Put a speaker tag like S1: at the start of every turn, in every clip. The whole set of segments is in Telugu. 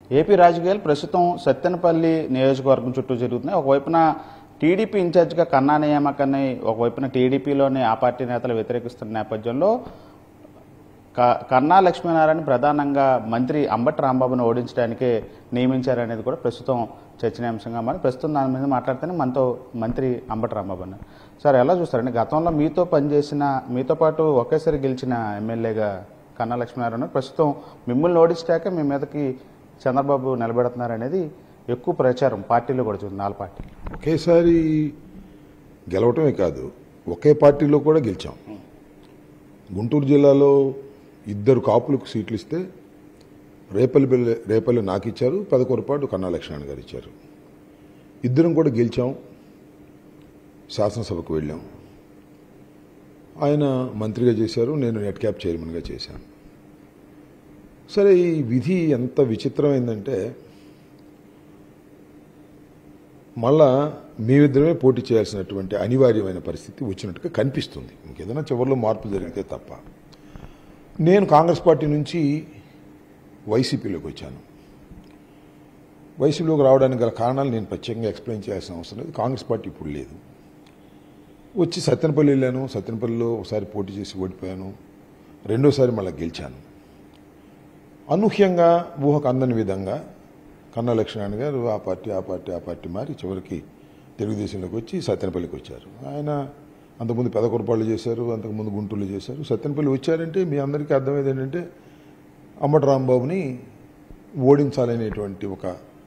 S1: ఏపీ రాజకీయాలు ప్రస్తుతం సత్తెనపల్లి నియోజకవర్గం చుట్టూ జరుగుతున్నాయి ఒకవైపున టీడీపీ ఇన్ఛార్జిగా కన్నా నియామకాన్ని ఒకవైపున టీడీపీలోని ఆ పార్టీ నేతలు వ్యతిరేకిస్తున్న నేపథ్యంలో క- కన్నా లక్ష్మీనారాయణ ప్రధానంగా మంత్రి అంబటి రాంబాబును ఓడించడానికే నియమించారనేది కూడా ప్రస్తుతం చర్చనీయాంశంగా మరి ప్రస్తుతం దాని మీద మాట్లాడితేనే మనతో మంత్రి అంబటి రాంబాబు అన్నారు సార్ ఎలా చూస్తారండి గతంలో మీతో పనిచేసిన మీతో పాటు ఒకేసారి గెలిచిన ఎమ్మెల్యేగా కన్నా లక్ష్మీనారాయణ ప్రస్తుతం మిమ్మల్ని ఓడించాక మీ మీదకి చంద్రబాబు నిలబెడుతున్నారనేది ఎక్కువ ప్రచారం పార్టీలో కూడా చూస్తుంది నాలుగు పార్టీ
S2: ఒకేసారి గెలవటమే కాదు ఒకే పార్టీలో కూడా గెలిచాం గుంటూరు జిల్లాలో ఇద్దరు కాపులకు సీట్లు ఇస్తే రేపల్లి బిల్ల రేపల్లి నాకు ఇచ్చారు పెదకొరపాటు కన్నా లక్ష్మణ్ గారు ఇచ్చారు ఇద్దరం కూడా గెలిచాం శాసనసభకు వెళ్ళాం ఆయన మంత్రిగా చేశారు నేను నెట్ క్యాప్ చైర్మన్గా చేశాను సరే ఈ విధి ఎంత విచిత్రమైందంటే మళ్ళా మేమిద్దరమే పోటీ చేయాల్సినటువంటి అనివార్యమైన పరిస్థితి వచ్చినట్టుగా కనిపిస్తుంది ఇంకేదైనా చివరిలో మార్పు జరిగితే తప్ప నేను కాంగ్రెస్ పార్టీ నుంచి వైసీపీలోకి వచ్చాను వైసీపీలోకి రావడానికి గల కారణాలు నేను ప్రత్యేకంగా ఎక్స్ప్లెయిన్ చేయాల్సిన అవసరం లేదు కాంగ్రెస్ పార్టీ ఇప్పుడు లేదు వచ్చి సత్యనపల్లి వెళ్ళాను సత్యనపల్లిలో ఒకసారి పోటీ చేసి ఓడిపోయాను రెండోసారి మళ్ళీ గెలిచాను అనూహ్యంగా ఊహకు అందని విధంగా కన్నా లక్ష్మణ్ గారు ఆ పార్టీ ఆ పార్టీ ఆ పార్టీ మారి చివరికి తెలుగుదేశంలోకి వచ్చి సత్యనపల్లికి వచ్చారు ఆయన అంతకుముందు పెదకొరపాళ్ళు చేశారు అంతకుముందు గుంటూరులో చేశారు సత్యనపల్లి వచ్చారంటే మీ అందరికీ అర్థమైంది ఏంటంటే అమ్మటి రాంబాబుని ఓడించాలనేటువంటి ఒక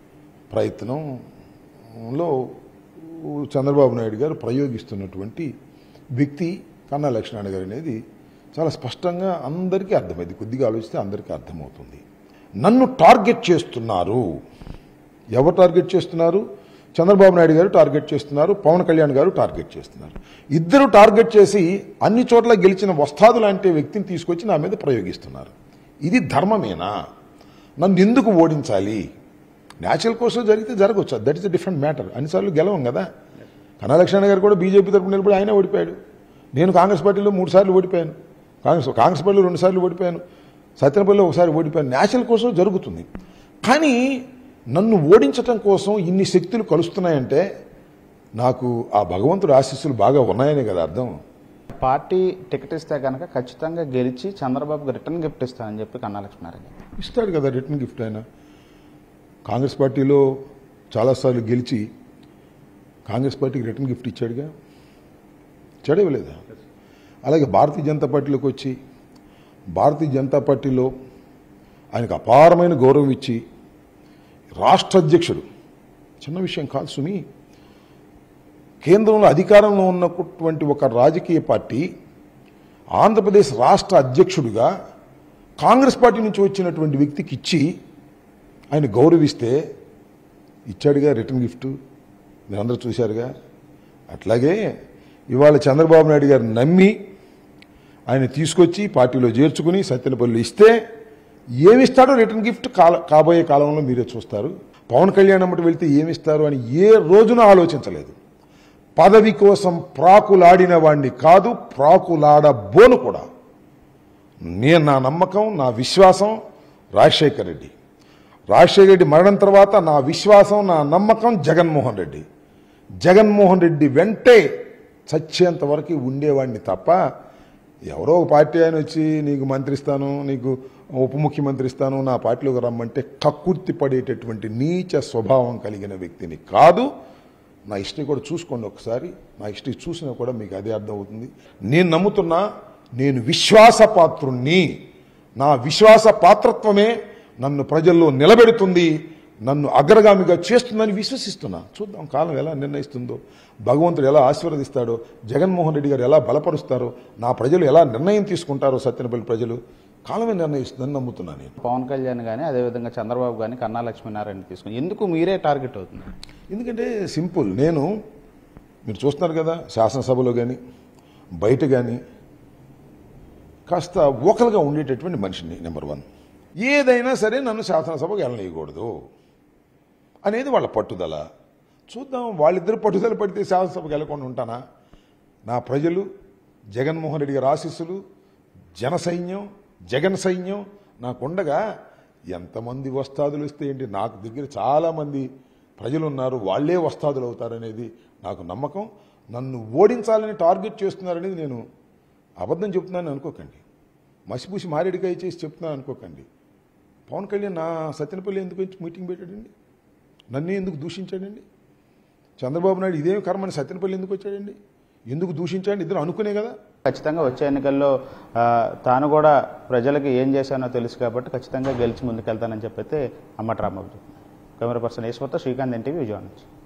S2: ప్రయత్నంలో చంద్రబాబు నాయుడు గారు ప్రయోగిస్తున్నటువంటి వ్యక్తి కన్నా లక్ష్మణ్ గారు అనేది చాలా స్పష్టంగా అందరికీ అర్థమైంది కొద్దిగా ఆలోచిస్తే అందరికీ అర్థమవుతుంది నన్ను టార్గెట్ చేస్తున్నారు ఎవరు టార్గెట్ చేస్తున్నారు చంద్రబాబు నాయుడు గారు టార్గెట్ చేస్తున్నారు పవన్ కళ్యాణ్ గారు టార్గెట్ చేస్తున్నారు ఇద్దరు టార్గెట్ చేసి అన్ని చోట్ల గెలిచిన వస్తాదు లాంటి వ్యక్తిని తీసుకొచ్చి నా మీద ప్రయోగిస్తున్నారు ఇది ధర్మమేనా నన్ను ఎందుకు ఓడించాలి న్యాచురల్ కోసం జరిగితే జరగవచ్చు that is a different matter అన్నిసార్లు గెలవం కదా కన్నాలక్ష్మణ గారు కూడా బీజేపీ తరపున నిలబడి ఆయన ఓడిపోయాడు నేను కాంగ్రెస్ పార్టీలో మూడు సార్లు ఓడిపోయాను కాంగ్రెస్ కాంగ్రెస్ పార్టీలో రెండు సార్లు ఓడిపోయాను సత్యనపల్లిలో ఒకసారి ఓడిపోయాను న్యాచురల్ కోసం జరుగుతుంది కానీ నన్ను ఓడించటం కోసం ఇన్ని శక్తులు కలుస్తున్నాయంటే నాకు ఆ భగవంతుడు ఆశీస్సులు బాగా ఉన్నాయనే కదా అర్థం
S1: పార్టీ టికెట్ ఇస్తే కనుక ఖచ్చితంగా గెలిచి చంద్రబాబుకి రిటర్న్ గిఫ్ట్ ఇస్తానని చెప్పి కన్నా లక్ష్మీనారాయణ గారు.
S2: ఇస్తాడు కదా రిటర్న్ గిఫ్ట్ ఆయన కాంగ్రెస్ పార్టీలో చాలాసార్లు గెలిచి కాంగ్రెస్ పార్టీకి రిటర్న్ గిఫ్ట్ ఇచ్చాడుగా ఇచ్చాడే లేదా అలాగే భారతీయ జనతా పార్టీలోకి వచ్చి భారతీయ జనతా పార్టీలో ఆయనకు అపారమైన గౌరవం ఇచ్చి రాష్ట్ర అధ్యక్షుడు చిన్న విషయం కాదు సుమి కేంద్రంలో అధికారంలో ఉన్నటువంటి ఒక రాజకీయ పార్టీ ఆంధ్రప్రదేశ్ రాష్ట్ర అధ్యక్షుడిగా కాంగ్రెస్ పార్టీ నుంచి వచ్చినటువంటి వ్యక్తికి ఇచ్చి ఆయన గౌరవిస్తే ఇచ్చాడుగా రిటర్న్ గిఫ్ట్ మీరందరూ చూశారుగా అట్లాగే ఇవాళ చంద్రబాబు నాయుడు గారు నమ్మి ఆయన తీసుకొచ్చి పార్టీలో చేర్చుకుని సత్యనపల్లి ఇస్తే ఏమిస్తాడో రిటర్న్ గిఫ్ట్ కాల కాబోయే కాలంలో మీరే చూస్తారు పవన్ కళ్యాణ్ అమ్మటి వెళ్తే ఏమిస్తారు అని ఏ రోజున ఆలోచించలేదు పదవి కోసం ప్రాకులాడిన వాణ్ణి కాదు ప్రాకులాడబోను కూడా నేను నా నమ్మకం నా విశ్వాసం రాజశేఖర్ రెడ్డి రాజశేఖర రెడ్డి మరణం తర్వాత నా విశ్వాసం నా నమ్మకం జగన్మోహన్ రెడ్డి జగన్మోహన్ రెడ్డి వెంటే చచ్చేంత వరకు ఉండేవాడిని తప్ప ఎవరో ఒక పార్టీ ఆయన వచ్చి నీకు మంత్రి ఇస్తాను నీకు ఉప ముఖ్యమంత్రి ఇస్తాను నా పార్టీలోకి రమ్మంటే కక్కుర్తి పడేటటువంటి నీచ స్వభావం కలిగిన వ్యక్తిని కాదు నా హిస్టరీ కూడా చూసుకోండి ఒకసారి నా హిస్టరీ చూసినా కూడా మీకు అదే అర్థమవుతుంది నేను నమ్ముతున్నా నేను విశ్వాసపాత్రుణ్ణి నా విశ్వాస పాత్రత్వమే నన్ను ప్రజల్లో నిలబెడుతుంది నన్ను అగ్రగామిగా చేస్తుందని విశ్వసిస్తున్నా చూద్దాం కాలం ఎలా నిర్ణయిస్తుందో భగవంతుడు ఎలా ఆశీర్వదిస్తాడో జగన్మోహన్ రెడ్డి గారు ఎలా బలపరుస్తారో నా ప్రజలు ఎలా నిర్ణయం తీసుకుంటారో సత్యనపల్లి ప్రజలు కాలమే నిర్ణయిస్తుందని నమ్ముతున్నా నేను
S1: పవన్ కళ్యాణ్ కానీ అదేవిధంగా చంద్రబాబు కానీ కన్నా లక్ష్మీనారాయణ తీసుకుని ఎందుకు మీరే టార్గెట్ అవుతుంది
S2: ఎందుకంటే సింపుల్ నేను మీరు చూస్తున్నారు కదా శాసనసభలో కానీ బయట కానీ కాస్త ఓకల్గా ఉండేటటువంటి మనిషిని నెంబర్ వన్ ఏదైనా సరే నన్ను శాసనసభకు వెళ్ళనీయకూడదు అనేది వాళ్ళ పట్టుదల చూద్దాం వాళ్ళిద్దరు పట్టుదల పడితే శాసనసభకు వెళ్ళకుండా ఉంటానా నా ప్రజలు జగన్మోహన్ రెడ్డి గారి ఆశీస్సులు జన సైన్యం జగన్ సైన్యం నాకుండగా ఎంతమంది వస్తాదులు వస్తే ఏంటి నాకు దగ్గర చాలామంది ప్రజలు ఉన్నారు వాళ్ళే వస్తాదులు అవుతారనేది నాకు నమ్మకం నన్ను ఓడించాలని టార్గెట్ చేస్తున్నారనేది నేను అబద్ధం చెప్తున్నాను అనుకోకండి మసిపూసి మారేడికాయ చేసి చెప్తున్నాను అనుకోకండి పవన్ కళ్యాణ్ నా సత్యనపల్లి ఎందుకు వచ్చి మీటింగ్ పెట్టాడండి నన్నే ఎందుకు దూషించాడండి చంద్రబాబు నాయుడు ఇదేం కర్మని సత్యనపల్లి ఎందుకు వచ్చాడండి ఎందుకు దూషించాడు ఇద్దరు అనుకునే కదా
S1: ఖచ్చితంగా వచ్చే ఎన్నికల్లో ఆ, తాను కూడా ప్రజలకు ఏం చేశానో తెలుసు కాబట్టి ఖచ్చితంగా గెలిచి ముందుకెళ్తానని చెప్పైతే అమ్మటి రామబాబు కెమెరా పర్సన్ ఈశ్వర్తో శ్రీకాంత్ ఎన్టీవీ విజయవాడ నుంచి